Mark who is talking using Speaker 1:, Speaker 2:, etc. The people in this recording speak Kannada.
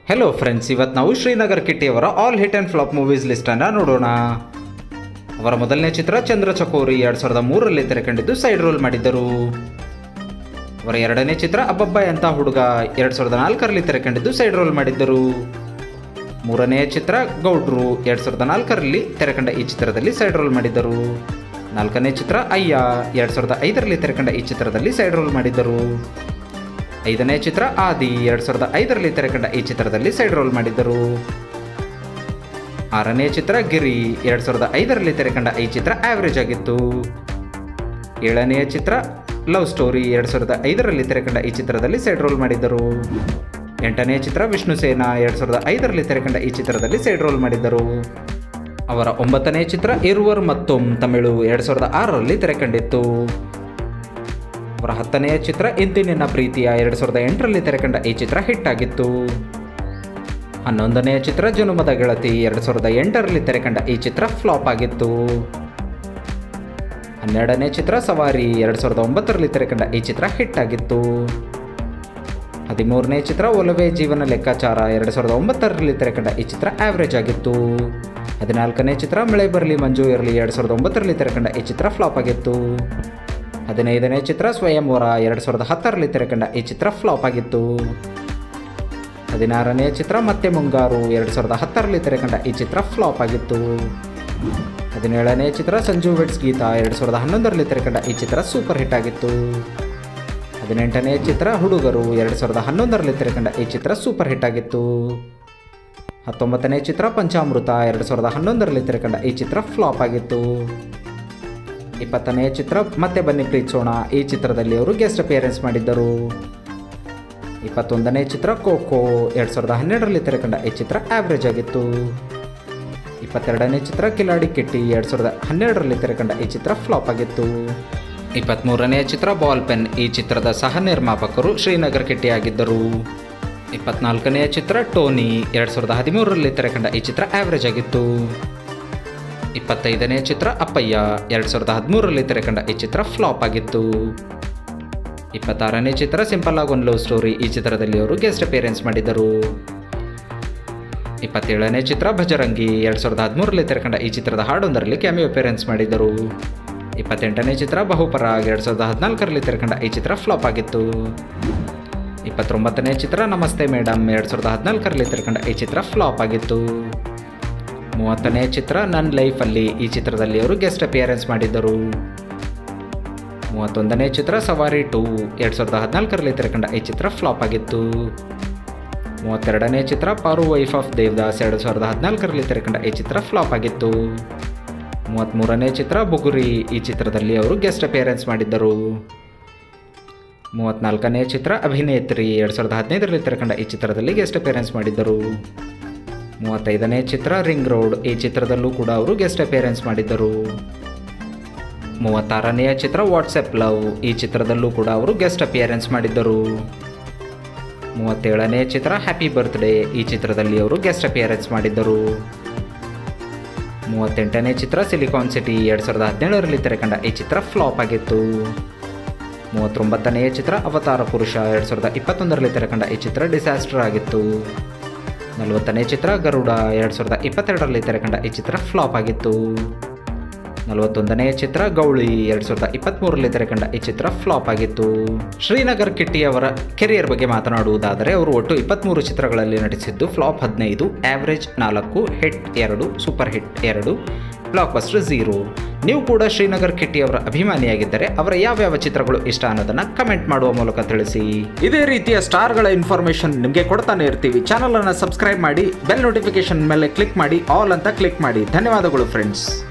Speaker 1: ಹೆಲೋ ಫ್ರೆಂಡ್ಸ್ ಇವತ್ತು ನಾವು ಶ್ರೀನಗರ್ ಕಿಟ್ಟಿಯವರ all hit and flop movies ಲಿಸ್ಟನ್ನು ನೋಡೋಣ ಅವರ ಮೊದಲನೇ ಚಿತ್ರ ಚಂದ್ರ ಚಕೋರಿ ಎರಡು ಸಾವಿರದ ಮೂರರಲ್ಲಿ ತೆರೆಕಂಡಿದ್ದು ಸೈಡ್ ರೋಲ್ ಮಾಡಿದ್ದರು ಅವರ ಎರಡನೇ ಚಿತ್ರ ಅಬ್ಬಬ್ಬ ಅಂತ ಹುಡುಗ ಎರಡು ಸಾವಿರದ ನಾಲ್ಕರಲ್ಲಿ ತೆರೆಕಂಡಿದ್ದು ಸೈಡ್ ರೋಲ್ ಮಾಡಿದ್ದರು ಮೂರನೆಯ ಚಿತ್ರ ಗೌಡ್ರು ಎರಡು ಸಾವಿರದ ನಾಲ್ಕರಲ್ಲಿ ತೆರೆಕಂಡ ಈ ಚಿತ್ರದಲ್ಲಿ ಸೈಡ್ ರೋಲ್ ಮಾಡಿದ್ದರು ನಾಲ್ಕನೇ ಚಿತ್ರ ಅಯ್ಯ ಎರಡು ಸಾವಿರದ ಐದರಲ್ಲಿ ತೆರೆಕಂಡ ಈ ಚಿತ್ರದಲ್ಲಿ ಸೈಡ್ ರೋಲ್ ಮಾಡಿದ್ದರು ಐದನೇ ಚಿತ್ರ ಆದಿ ಎರಡು ಸಾವಿರದ ಐದರಲ್ಲಿ ತೆರೆಕಂಡ ಈ ಚಿತ್ರದಲ್ಲಿ ಸೈಡ್ ರೋಲ್ ಮಾಡಿದ್ದರು ಆರನೇ ಚಿತ್ರ ಗಿರಿ ಎರಡು ಸಾವಿರದ ಐದರಲ್ಲಿ ತೆರೆಕಂಡ ಈ ಚಿತ್ರ ಆವರೇಜ್ ಆಗಿತ್ತು ಏಳನೆಯ ಚಿತ್ರ ಲವ್ ಸ್ಟೋರಿ ಎರಡು ಸಾವಿರದ ಐದರಲ್ಲಿ ತೆರೆಕಂಡ ಈ ಚಿತ್ರದಲ್ಲಿ ಸೈಡ್ ರೋಲ್ ಮಾಡಿದ್ದರು ಎಂಟನೇ ಚಿತ್ರ ವಿಷ್ಣು ಸೇನಾ ಎರಡು ಸಾವಿರದ ಐದರಲ್ಲಿ ತೆರೆಕಂಡ ಈ ಚಿತ್ರದಲ್ಲಿ ಸೈಡ್ ರೋಲ್ ಮಾಡಿದ್ದರು ಅವರ ಒಂಬತ್ತನೇ ಚಿತ್ರ ಇರುವರ್ ಮತ್ತೊಂ ತಮಿಳು ಎರಡು ಸಾವಿರದ ಆರರಲ್ಲಿ ತೆರೆಕಂಡಿತ್ತು ಅವರ ಹತ್ತನೆಯ ಚಿತ್ರ ಇಂತಿ ನಿನ್ನ ಪ್ರೀತಿಯ ಎರಡು ಸಾವಿರದ ಎಂಟರಲ್ಲಿ ತೆರೆಕಂಡ ಈ ಚಿತ್ರ ಹಿಟ್ ಆಗಿತ್ತು ಹನ್ನೊಂದನೆಯ ಚಿತ್ರ ಜನುಮದ ಗೆಳತಿ ಎರಡು ಸಾವಿರದ ಎಂಟರಲ್ಲಿ ತೆರೆಕಂಡ ಈ ಚಿತ್ರ ಫ್ಲಾಪ್ ಆಗಿತ್ತು ಹನ್ನೆರಡನೇ ಚಿತ್ರ ಸವಾರಿ ಎರಡು ಸಾವಿರದ ಒಂಬತ್ತರಲ್ಲಿ ತೆರೆಕಂಡ ಈ ಚಿತ್ರ ಹಿಟ್ ಆಗಿತ್ತು ಹದಿಮೂರನೇ ಚಿತ್ರ ಒಲವೇ ಜೀವನ ಲೆಕ್ಕಾಚಾರ ಎರಡು ಸಾವಿರದ ಒಂಬತ್ತರಲ್ಲಿ ತೆರೆಕಂಡ ಈ ಚಿತ್ರ ಆವರೇಜ್ ಆಗಿತ್ತು ಹದಿನಾಲ್ಕನೇ ಚಿತ್ರ ಮಳೆ ಬರಲಿ ಮಂಜು ಇರಲಿ ಎರಡು ಸಾವಿರದ ಒಂಬತ್ತರಲ್ಲಿ ತೆರೆಕಂಡ ಈ ಚಿತ್ರ ಫ್ಲಾಪ್ ಆಗಿತ್ತು ಹದಿನೈದನೇ ಚಿತ್ರ ಸ್ವಯಂವರ ಎರಡು ಸಾವಿರದ ಹತ್ತರಲ್ಲಿ ತೆರೆಕಂಡ ಈ ಚಿತ್ರ ಫ್ಲಾಪ್ ಆಗಿತ್ತು ಹದಿನಾರನೇ ಚಿತ್ರ ಮತ್ತೆ ಮುಂಗಾರು ಎರಡು ಸಾವಿರದ ಹತ್ತರಲ್ಲಿ ತೆರೆಕಂಡ ಈ ಚಿತ್ರ ಫ್ಲಾಪ್ ಆಗಿತ್ತು ಹದಿನೇಳನೇ ಚಿತ್ರ ಸಂಜು ವೆಟ್ಸ್ ಗೀತಾ ಎರಡು ಸಾವಿರದ ಹನ್ನೊಂದರಲ್ಲಿ ತೆರೆಕಂಡ ಈ ಚಿತ್ರ ಸೂಪರ್ ಹಿಟ್ ಆಗಿತ್ತು ಹದಿನೆಂಟನೇ ಚಿತ್ರ ಹುಡುಗರು ಎರಡು ಸಾವಿರದ ಹನ್ನೊಂದರಲ್ಲಿ ತೆರೆಕಂಡ ಈ ಚಿತ್ರ ಸೂಪರ್ ಹಿಟ್ ಆಗಿತ್ತು ಹತ್ತೊಂಬತ್ತನೇ ಚಿತ್ರ ಪಂಚಾಮೃತ ಎರಡು ಸಾವಿರದ ಹನ್ನೊಂದರಲ್ಲಿ ತೆರೆಕಂಡ ಈ ಚಿತ್ರ ಫ್ಲಾಪ್ ಆಗಿತ್ತು ಇಪ್ಪತ್ತನೇ ಚಿತ್ರ ಮತ್ತೆ ಬನ್ನಿ ಪ್ರೀತಿಸೋಣ ಈ ಚಿತ್ರದಲ್ಲಿ ಅವರು ಗೆಸ್ಟ್ ಅಪಿಯರೆನ್ಸ್ ಮಾಡಿದ್ದರು ಇಪ್ಪತ್ತೊಂದನೇ ಚಿತ್ರ ಕೋಕೋ ಎರಡು ಸಾವಿರದ ಹನ್ನೆರಡರಲ್ಲಿ ತೆರೆಕಂಡ ಈ ಚಿತ್ರ ಆವ್ರೇಜ್ ಆಗಿತ್ತು ಇಪ್ಪತ್ತೆರಡನೇ ಚಿತ್ರ ಕಿಲಾಡಿ ಕಿಟ್ಟಿ ಎರಡು ಸಾವಿರದ ಹನ್ನೆರಡರಲ್ಲಿ ತೆರೆಕಂಡ ಈ ಚಿತ್ರ ಫ್ಲಾಪ್ ಆಗಿತ್ತು ಇಪ್ಪತ್ತ್ಮೂರನೇ ಚಿತ್ರ ಬಾಲ್ ಪೆನ್ ಈ ಚಿತ್ರದ ಸಹ ನಿರ್ಮಾಪಕರು ಶ್ರೀನಗರ್ ಕಿಟ್ಟಿ ಆಗಿದ್ದರು ಇಪ್ಪತ್ನಾಲ್ಕನೆಯ ಚಿತ್ರ ಟೋನಿ ಎರಡು ಸಾವಿರದ ಹದಿಮೂರರಲ್ಲಿ ತೆರೆಕಂಡ ಈ ಚಿತ್ರ ಆವ್ರೇಜ್ ಆಗಿತ್ತು ಇಪ್ಪತ್ತೈದನೇ ಚಿತ್ರ ಅಪ್ಪಯ್ಯ ಎರಡು ಸಾವಿರದ ಹದಿಮೂರರಲ್ಲಿ ತೆರೆಕಂಡ ಈ ಚಿತ್ರ ಫ್ಲಾಪ್ ಆಗಿತ್ತು ಇಪ್ಪತ್ತಾರನೇ ಚಿತ್ರ ಸಿಂಪಲ್ ಆಗಿ ಒಂದು ಲವ್ ಸ್ಟೋರಿ ಈ ಚಿತ್ರದಲ್ಲಿ ಅವರು ಗೆಸ್ಟ್ ಅಪಿಯರೆನ್ಸ್ ಮಾಡಿದ್ದರು ಇಪ್ಪತ್ತೇಳನೇ ಚಿತ್ರ ಭಜರಂಗಿ ಎರಡು ಸಾವಿರದ ಹದಿಮೂರರಲ್ಲಿ ತೆರೆಕಂಡ ಈ ಚಿತ್ರದ ಹಾಡೊಂದರಲ್ಲಿ ಕ್ಯಾಮಿಯೋ ಅಪಿಯರೆನ್ಸ್ ಮಾಡಿದ್ದರು ಇಪ್ಪತ್ತೆಂಟನೇ ಚಿತ್ರ ಬಹುಪರಾಗ್ ಎರಡು ಸಾವಿರದ ಹದಿನಾಲ್ಕರಲ್ಲಿ ತೆರೆಕಂಡ ಈ ಚಿತ್ರ ಫ್ಲಾಪ್ ಆಗಿತ್ತು ಇಪ್ಪತ್ತೊಂಬತ್ತನೇ ಚಿತ್ರ ನಮಸ್ತೆ ಮೇಡಮ್ ಎರಡು ಸಾವಿರದ ಹದಿನಾಲ್ಕರಲ್ಲಿ ತೆರೆಕಂಡ ಈ ಚಿತ್ರ ಫ್ಲಾಪ್ ಆಗಿತ್ತು ಮೂವತ್ತನೇ ಚಿತ್ರ ನನ್ನ ಲೈಫಲ್ಲಿ ಈ ಚಿತ್ರದಲ್ಲಿ ಅವರು ಗೆಸ್ಟ್ ಅಪಿಯರೆನ್ಸ್ ಮಾಡಿದ್ದರು ಮೂವತ್ತೊಂದನೇ ಚಿತ್ರ ಸವಾರಿ ಟು ಎರಡು ಸಾವಿರದ ಹದಿನಾಲ್ಕರಲ್ಲಿ ತೆರೆಕಂಡ ಈ ಚಿತ್ರ ಫ್ಲಾಪ್ ಆಗಿತ್ತು ಮೂವತ್ತೆರಡನೇ ಚಿತ್ರ ಪಾರು ವೈಫ್ ಆಫ್ ದೇವದಾಸ್ ಎರಡು ಸಾವಿರದ ಹದಿನಾಲ್ಕರಲ್ಲಿ ತೆರೆಕಂಡ ಈ ಚಿತ್ರ ಫ್ಲಾಪ್ ಆಗಿತ್ತು ಮೂವತ್ತ್ಮೂರನೇ ಚಿತ್ರ ಬುಗುರಿ ಈ ಚಿತ್ರದಲ್ಲಿ ಅವರು ಗೆಸ್ಟ್ ಅಪಿಯರೆನ್ಸ್ ಮಾಡಿದ್ದರು ಮೂವತ್ತ್ನಾಲ್ಕನೇ ಚಿತ್ರ ಅಭಿನೇತ್ರಿ ಎರಡು ಸಾವಿರದ ಹದಿನೈದರಲ್ಲಿ ತೆರೆಕಂಡ ಈ ಚಿತ್ರದಲ್ಲಿ ಗೆಸ್ಟ್ ಅಪಿಯರೆನ್ಸ್ ಮಾಡಿದ್ದರು ಮೂವತ್ತೈದನೇ ಚಿತ್ರ ರಿಂಗ್ ರೋಡ್ ಈ ಚಿತ್ರದಲ್ಲೂ ಕೂಡ ಅವರು ಗೆಸ್ಟ್ ಅಪಿಯರೆನ್ಸ್ ಮಾಡಿದ್ದರು ಮೂವತ್ತಾರನೆಯ ಚಿತ್ರ ವಾಟ್ಸಪ್ ಲವ್ ಈ ಚಿತ್ರದಲ್ಲೂ ಕೂಡ ಅವರು ಗೆಸ್ಟ್ ಅಪಿಯರೆನ್ಸ್ ಮಾಡಿದ್ದರು ಮೂವತ್ತೇಳನೇ ಚಿತ್ರ ಹ್ಯಾಪಿ ಬರ್ತ್ಡೇ ಈ ಚಿತ್ರದಲ್ಲಿ ಅವರು ಗೆಸ್ಟ್ ಅಪಿಯರೆನ್ಸ್ ಮಾಡಿದ್ದರು ಮೂವತ್ತೆಂಟನೇ ಚಿತ್ರ ಸಿಲಿಕಾನ್ ಸಿಟಿ ಎರಡು ಸಾವಿರದ ಹದಿನೇಳರಲ್ಲಿ ತೆರೆಕಂಡ ಈ ಚಿತ್ರ ಫ್ಲಾಪ್ ಆಗಿತ್ತು ಮೂವತ್ತೊಂಬತ್ತನೆಯ ಚಿತ್ರ ಅವತಾರ ಪುರುಷ ಎರಡು ಸಾವಿರದ ಇಪ್ಪತ್ತೊಂದರಲ್ಲಿ ತೆರೆಕಂಡ ಈ ಚಿತ್ರ ಡಿಸಾಸ್ಟರ್ ಆಗಿತ್ತು ನಲವತ್ತನೇ ಚಿತ್ರ ಗರುಡ ಎರಡು ಸಾವಿರದ ಇಪ್ಪತ್ತೆರಡರಲ್ಲಿ ತೆರೆಕಂಡ ಈ ಚಿತ್ರ ಫ್ಲಾಪ್ ಆಗಿತ್ತು ನಲವತ್ತೊಂದನೇ ಚಿತ್ರ ಗೌಳಿ ಎರಡು ಸಾವಿರದ ಇಪ್ಪತ್ತ್ಮೂರರಲ್ಲಿ ತೆರೆಕಂಡ ಈ ಚಿತ್ರ ಫ್ಲಾಪ್ ಆಗಿತ್ತು ಶ್ರೀನಗರ್ ಕಿಟ್ಟಿ ಅವರ ಕೆರಿಯರ್ ಬಗ್ಗೆ ಮಾತನಾಡುವುದಾದರೆ ಅವರು ಒಟ್ಟು ಇಪ್ಪತ್ತ್ಮೂರು ಚಿತ್ರಗಳಲ್ಲಿ ನಟಿಸಿದ್ದು ಫ್ಲಾಪ್ ಹದಿನೈದು ಆವ್ರೇಜ್ ನಾಲ್ಕು ಹಿಟ್ ಎರಡು ಸೂಪರ್ ಹಿಟ್ ಎರಡು ಬ್ಲಾಕ್ ಬಸ್ಟರ್ ಝೀರೋ ನೀವು ಕೂಡ ಶ್ರೀನಗರ್ ಕಿಟ್ಟಿ ಅವರ ಅಭಿಮಾನಿಯಾಗಿದ್ದರೆ ಅವರ ಯಾವ್ಯಾವ ಚಿತ್ರಗಳು ಇಷ್ಟ ಅನ್ನೋದನ್ನ ಕಮೆಂಟ್ ಮಾಡುವ ಮೂಲಕ ತಿಳಿಸಿ ಇದೇ ರೀತಿಯ ಸ್ಟಾರ್ಗಳ ಇನ್ಫಾರ್ಮೇಶನ್ ನಿಮಗೆ ಕೊಡ್ತಾನೆ ಇರ್ತೀವಿ ಚಾನಲ್ ಅನ್ನು ಸಬ್ಸ್ಕ್ರೈಬ್ ಮಾಡಿ ಬೆಲ್ ನೋಟಿಫಿಕೇಶನ್ ಮೇಲೆ ಕ್ಲಿಕ್ ಮಾಡಿ ಆಲ್ ಅಂತ ಕ್ಲಿಕ್ ಮಾಡಿ ಧನ್ಯವಾದಗಳು ಫ್ರೆಂಡ್ಸ್